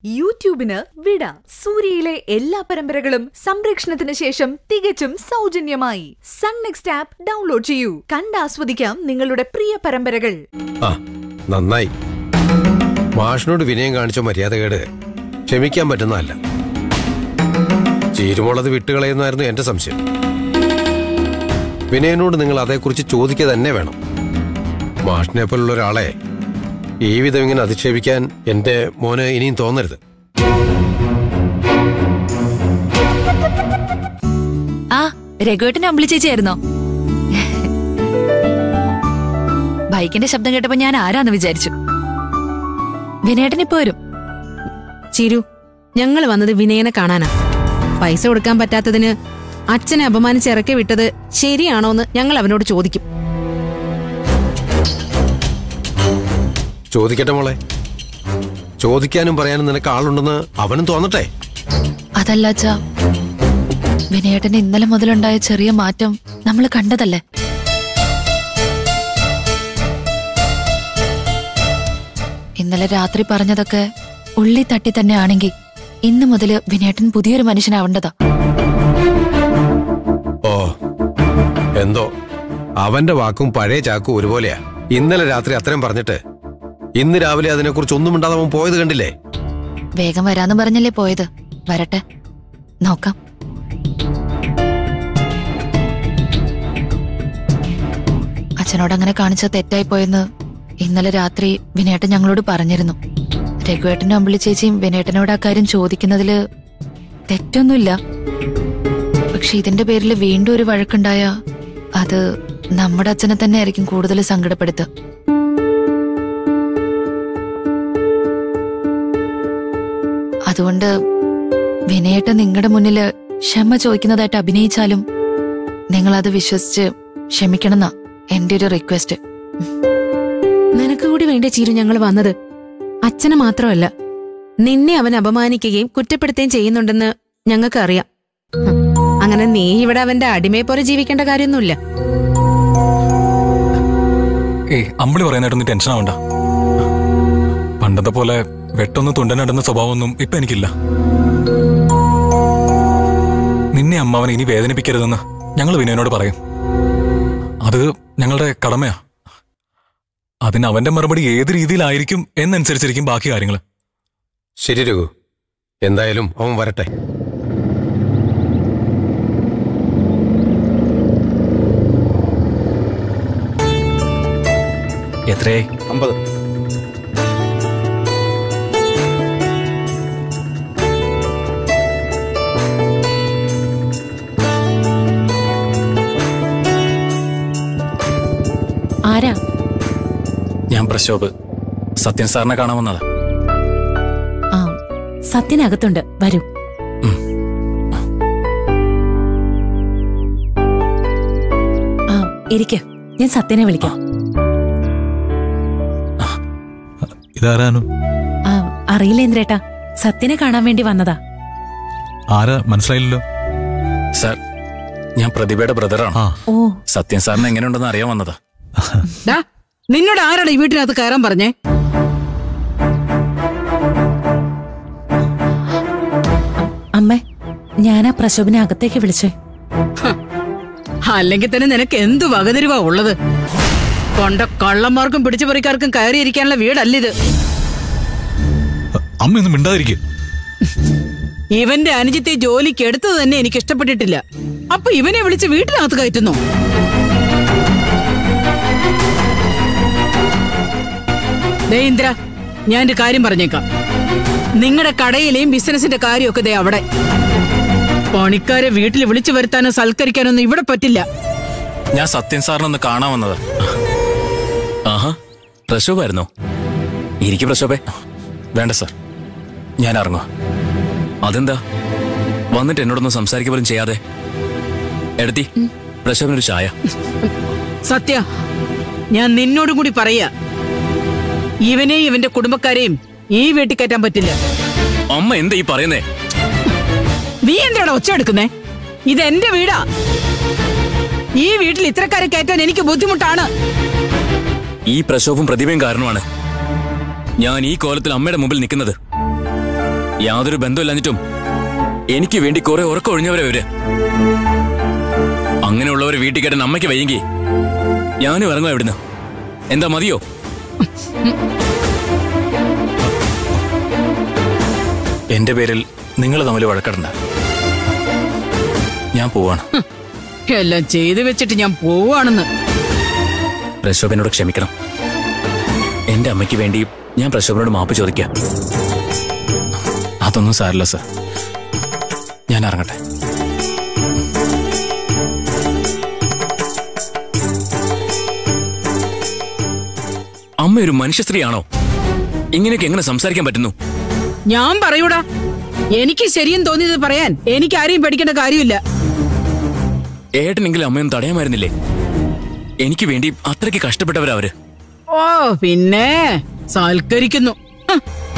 യൂട്യൂബിന് വിട സൂര്യയിലെ എല്ലാ പരമ്പരകളും സംരക്ഷണത്തിന് ശേഷം തികച്ചും സൗജന്യമായി സൺ നെക്സ്റ്റ് ആപ്പ് ഡൗൺലോഡ് ചെയ്യൂ കണ്ടാസ്വദിക്കാം നിങ്ങളുടെ പ്രിയ പരമ്പരകൾ ആ നന്നായി മാഷിനോട് വിനയം കാണിച്ച മര്യാദകേട് ക്ഷമിക്കാൻ പറ്റുന്നതല്ല ചീരുമുളത് വിട്ടുകളയുന്നായിരുന്നു എന്റെ സംശയം വിനയനോട് നിങ്ങൾ അതേക്കുറിച്ച് ചോദിക്കുക തന്നെ വേണം മാഷിനെ പോലുള്ള ഒരാളെ ഈ വിധം ഇങ്ങനെ അധിക്ഷേപിക്കാൻ എന്റെ മോന് ഇനിയും തോന്നരുത് ആ രഘുവേട്ടനെ അമ്പിളി ചേച്ചിയായിരുന്നോ ബൈക്കിന്റെ ശബ്ദം കേട്ടപ്പോ ഞാൻ ആരാന്ന് വിചാരിച്ചു വിനേട്ടൻ ഇപ്പൊ വരും ചിരു ഞങ്ങൾ വന്നത് വിനയനെ കാണാനാ പൈസ കൊടുക്കാൻ പറ്റാത്തതിന് അച്ഛനെ അപമാനിച്ച് ഇറക്കി വിട്ടത് ശരിയാണോന്ന് ഞങ്ങൾ അവനോട് ചോദിക്കും ചോദിക്കട്ടെ മോളെ ചോദിക്കാനും പറയാനും നിനക്ക് ആളുണ്ടെന്ന് അവനും തോന്നട്ടെ അതല്ല അച്ഛാ വിനയേട്ടന് ഇന്നലെ മുതലുണ്ടായ ചെറിയ മാറ്റം നമ്മൾ കണ്ടതല്ലേ ഇന്നലെ രാത്രി പറഞ്ഞതൊക്കെ ഉള്ളി തട്ടി തന്നെ ആണെങ്കിൽ ഇന്ന് മുതല് വിനയേട്ടൻ പുതിയൊരു മനുഷ്യനാവേണ്ടതാ ഓ എന്തോ അവന്റെ വാക്കും പഴയ ചാക്കും ഒരുപോലെയാ ഇന്നലെ രാത്രി അത്രയും പറഞ്ഞിട്ട് ഇന്ന് രാവിലെ അതിനെക്കുറിച്ച് ഒന്നും മിണ്ടാതെ അവൻ പോയത് കണ്ടില്ലേ വേഗം വരാന്ന് പറഞ്ഞല്ലേ പോയത് വരട്ടെ നോക്കാം അച്ഛനോട് അങ്ങനെ കാണിച്ച തെറ്റായി പോയെന്ന് ഇന്നലെ രാത്രി വിനേട്ടൻ ഞങ്ങളോട് പറഞ്ഞിരുന്നു രഘുവേട്ടനും അമ്പിളി ചേച്ചിയും വിനേട്ടനോട് ആ കാര്യം ചോദിക്കുന്നതില് തെറ്റൊന്നുമില്ല പക്ഷെ ഇതിന്റെ പേരിൽ വീണ്ടും ഒരു വഴക്കുണ്ടായ അത് നമ്മുടെ അച്ഛനെ തന്നെ ആയിരിക്കും കൂടുതൽ സങ്കടപ്പെടുത്തുക അതുകൊണ്ട് വിനയേട്ട നിങ്ങളുടെ മുന്നില് ക്ഷമ ചോദിക്കുന്നതായിട്ട് അഭിനയിച്ചാലും നിങ്ങൾ അത് വിശ്വസിച്ച് ക്ഷമിക്കണമെന്നാ എന്റെ ഒരു റിക്വസ്റ്റ് നിനക്ക് കൂടി വേണ്ട ചിരു ഞങ്ങൾ വന്നത് അച്ഛനെ മാത്രമല്ല നിന്നെ അവൻ അപമാനിക്കുകയും കുറ്റപ്പെടുത്തുകയും ചെയ്യുന്നുണ്ടെന്ന് ഞങ്ങൾക്ക് അറിയാം ഹും, അങ്ങനെ നീ ഇവിടെ അവന്റെ അടിമയെ പോലെ ജീവിക്കേണ്ട കാര്യമൊന്നുമില്ല ഏയ് അമ്പിളി പറയാനായിട്ടൊന്നും ടെൻഷൻ ആവണ്ട പണ്ടത്തെ പോലെ വെട്ടൊന്ന് തുണ്ടനിടുന്ന സ്വഭാവമൊന്നും ഇപ്പൊ എനിക്കില്ല നിന്നെ അമ്മാവനെ ഇനി വേദനിപ്പിക്കരുതെന്ന് ഞങ്ങൾ വിനയനോട് പറയും അത് ഞങ്ങളുടെ കടമയാ അതിന് അവന്റെ മറുപടി ഏത് രീതിയിലായിരിക്കും എന്നനുസരിച്ചിരിക്കും ബാക്കി കാര്യങ്ങൾ ശരി രഘു എന്തായാലും അവൻ വരട്ടെ എത്രയായി അമ്പത് ആരാ ഞാൻ പ്രശോഭ് സത്യൻ സാറിനെ കാണാൻ വന്നതാ ആ സത്യനകത്തുണ്ട് വരൂ ആ ഇരിക്ക ഞാൻ സത്യനെ വിളിക്കാം ഇതാരാനു ആ അറിയില്ല ഇന്ദ്രേട്ടാ സത്യനെ കാണാൻ വേണ്ടി വന്നതാ ആരാ മനസ്സിലായില്ലല്ലോ സാർ ഞാൻ പ്രതിഭയുടെ ബ്രദറാണ് ആ ഓ സത്യൻ സാറിന് എങ്ങനെയുണ്ടെന്ന് അറിയാൻ വന്നതാ ഡാ നിന്നോട് ആരാണ് ഈ വീട്ടിനകത്ത് കയറാൻ പറഞ്ഞേ അമ്മേ ഞാനാ പ്രശോഭനെ അകത്തേക്ക് വിളിച്ചേ അല്ലെങ്കിൽ തന്നെ നിനക്ക് എന്തു വകതിരിവാ ഉള്ളത് കൊണ്ട കള്ളന്മാർക്കും പിടിച്ചുപറിക്കാർക്കും കയറിയിരിക്കാനുള്ള വീടല്ലിത് അമ്മയൊന്നും മിണ്ടാതിരിക്കെ ഇവന്റെ അനുജത്തെ ജോലിക്ക് എടുത്തത് തന്നെ എനിക്ക് ഇഷ്ടപ്പെട്ടിട്ടില്ല അപ്പൊ ഇവനെ വിളിച്ച് വീട്ടിനകത്ത് കയറ്റുന്നു ദേ ഇന്ദ്ര ഞാൻ ഒരു കാര്യം പറഞ്ഞേക്കാം നിങ്ങളുടെ കടയിലെയും ബിസിനസിന്റെ കാര്യമൊക്കെ ദേ അവിടെ പണിക്കാരെ വീട്ടിൽ വിളിച്ചു വരുത്താനോ സൽക്കരിക്കാനൊന്നും ഇവിടെ പറ്റില്ല ഞാൻ സത്യൻ സാറിനൊന്ന് കാണാൻ വന്നത് ആഹാ പ്രശോഭായിരുന്നോ ഇരിക്കും പ്രശോഭേ വേണ്ട സാർ ഞാൻ ഇറങ്ങുക അതെന്താ വന്നിട്ട് എന്നോടൊന്നും സംസാരിക്കുക പോലും ചെയ്യാതെ എടുത്തി പ്രശോഭനൊരു ചായ സത്യ ഞാൻ നിന്നോടും കൂടി പറയാ ഇവനെയും ഇവന്റെ കുടുംബക്കാരെയും ഈ വീട്ടിൽ കയറ്റാൻ പറ്റില്ല അമ്മ എന്താ ഈ പറയുന്നേ നീ എന്തിനാണ് ഒച്ച എടുക്കുന്നേ ഇത് എന്റെ വീടാ ഈ വീട്ടിൽ ഇത്രക്കാരെ കയറ്റാൻ എനിക്ക് ബുദ്ധിമുട്ടാണ് ഈ പ്രശോഭം പ്രതിഭയും കാരണമാണ് ഞാൻ ഈ കോലത്തിൽ അമ്മയുടെ മുമ്പിൽ നിൽക്കുന്നത് യാതൊരു ബന്ധമില്ലാഞ്ഞിട്ടും എനിക്ക് വേണ്ടി കുറെ ഉറക്കം ഒഴിഞ്ഞവരെ അവര് അങ്ങനെയുള്ളവരെ വീട്ടിൽ കയറ്റാൻ അമ്മയ്ക്ക് വയ്യെങ്കിൽ ഞാനും ഇറങ്ങും എവിടുന്ന് എന്താ മതിയോ എന്റെ പേരിൽ നിങ്ങൾ തമ്മിൽ വഴക്കടണ്ട ഞാൻ പോവാണ് എല്ലാം ചെയ്തു വെച്ചിട്ട് ഞാൻ പോവാണെന്ന് പ്രശോഭനോട് ക്ഷമിക്കണം എന്റെ അമ്മയ്ക്ക് വേണ്ടി ഞാൻ പ്രശോഭനോട് മാപ്പ് ചോദിക്കാം അതൊന്നും സാരില്ല സർ ഞാൻ ഇറങ്ങട്ടെ അമ്മ ഒരു മനുഷ്യ സ്ത്രീയാണോ ഇങ്ങനെയൊക്കെ എങ്ങനെ സംസാരിക്കാൻ പറ്റുന്നു ഞാൻ പറയൂടാ എനിക്ക് ശരിയെന്ന് തോന്നിയത് പറയാൻ എനിക്ക് ആരെയും പേടിക്കേണ്ട കാര്യമില്ല ഏട്ടനെങ്കിലും അമ്മയൊന്നും തടയാമായിരുന്നില്ലേ എനിക്ക് വേണ്ടി അത്രയ്ക്ക് കഷ്ടപ്പെട്ടവരാ അവര് ഓ പിന്നെ സൽക്കരിക്കുന്നു ഹ്,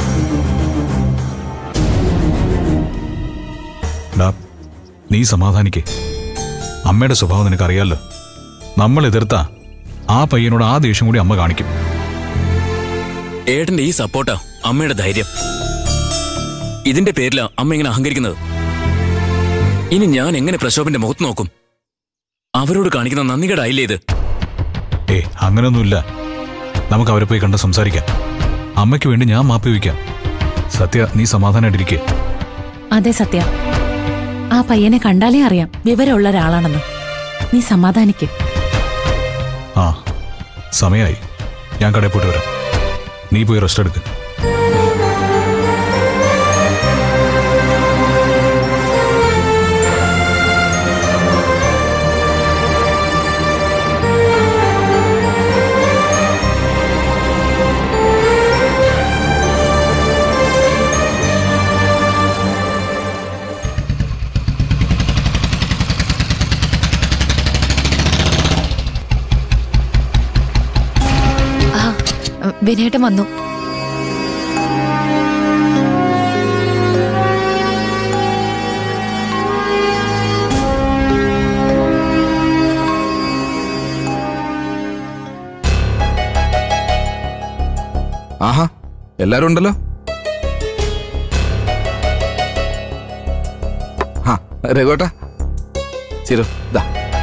ഡാ നീ സമാധാനിക്കേ അമ്മയുടെ സ്വഭാവം നിനക്കറിയാലോ നമ്മൾ എതിർത്ത ആ പയ്യനോട് ആ ദേഷ്യം കൂടി അമ്മ കാണിക്കും ഏട്ടന്റെ ഈ സപ്പോർട്ടാ അമ്മയുടെ ധൈര്യം ഇതിന്റെ പേരിലാ അമ്മ ഇങ്ങനെ അഹങ്കരിക്കുന്നത് ഇനി ഞാൻ എങ്ങനെ പ്രശോഭന്റെ മുഖത്ത് നോക്കും അവരോട് കാണിക്കുന്ന നന്ദികേടായില്ലേ ഇത് ഏ അങ്ങനെയൊന്നുമില്ല നമുക്ക് അവരെ പോയി കണ്ട് സംസാരിക്കാം അമ്മയ്ക്ക് വേണ്ടി ഞാൻ മാപ്പി വയ്ക്കാം സത്യ നീ സമാധാനമായിട്ടിരിക്കേ അതെ സത്യ ആ പയ്യനെ കണ്ടാലേ അറിയാം വിവരമുള്ള ഒരാളാണെന്ന് നീ സമാധാനിക്ക് ആ സമയായി ഞാൻ കടയിൽ പോയിട്ട് വരാം നീ പോയി റെസ്റ്റ് എടുക്ക് ആ വിനേട്ടൻ വന്നു ആഹാ എല്ലാരും ഉണ്ടല്ലോ ആ രഘുവേട്ടാ ചിരു ഇതാ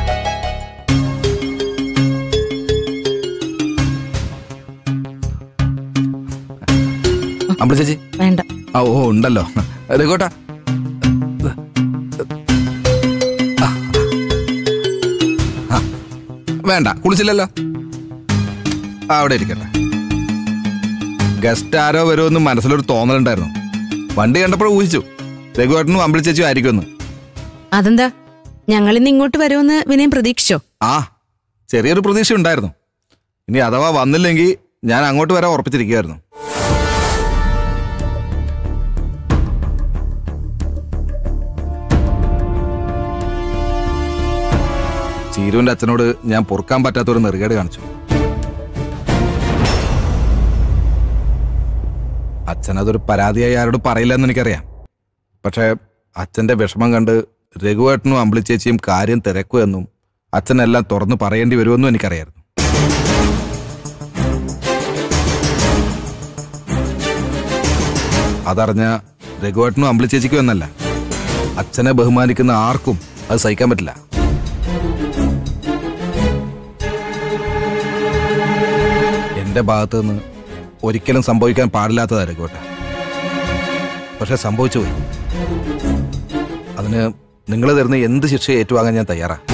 അമ്പള ചേച്ചി വേണ്ട ആ ഓ ഉണ്ടല്ലോ രഘുവേട്ടാ ആ. ആ. വേണ്ട കുളിച്ചില്ലല്ലോ ആ അവിടെ ഇരിക്കട്ടെ ഗസ്റ്റ് ആരോ വരുമെന്ന് മനസ്സിലൊരു തോന്നലുണ്ടായിരുന്നു വണ്ടി കണ്ടപ്പോൾ ഊഹിച്ചു രഘുവേട്ടനും അമ്പിളി ചേച്ചിയും ആയിരിക്കുമെന്ന് അതെന്താ ഞങ്ങൾ ഇന്ന് ഇങ്ങോട്ട് വരുമെന്ന് വിനയം പ്രതീക്ഷിച്ചോ ആ ചെറിയൊരു പ്രതീക്ഷ ഉണ്ടായിരുന്നു ഇനി അഥവാ വന്നില്ലെങ്കിൽ ഞാൻ അങ്ങോട്ട് വരാൻ ഉറപ്പിച്ചിരിക്കുകയായിരുന്നു ചീരുവിന്റെ അച്ഛനോട് ഞാൻ പൊറുക്കാൻ പറ്റാത്ത ഒരു നെറുകേട് കാണിച്ചു അച്ഛൻ അതൊരു പരാതിയായി ആരോട് പറയില്ലെന്ന് എനിക്കറിയാം പക്ഷേ അച്ഛന്റെ വിഷമം കണ്ട് രഘുവേട്ടനും അമ്പിളിച്ചേച്ചിയും കാര്യം തിരക്കുമെന്നും അച്ഛനെല്ലാം തുറന്നു പറയേണ്ടി വരുമെന്നും എനിക്കറിയായിരുന്നു അതറിഞ്ഞ രഘുവേട്ടനും അമ്പിളിച്ചേച്ചിക്കും എന്നല്ല അച്ഛനെ ബഹുമാനിക്കുന്ന ആർക്കും അത് സഹിക്കാൻ പറ്റില്ല എന്റെ ഭാഗത്ത് നിന്ന് ഒരിക്കലും സംഭവിക്കാൻ പാടില്ലാത്തതാ രഘുവേട്ട പക്ഷെ സംഭവിച്ചു പോയി അതിന് നിങ്ങൾ തരുന്ന എന്ത് ശിക്ഷ ഏറ്റുവാങ്ങാൻ ഞാൻ തയ്യാറാ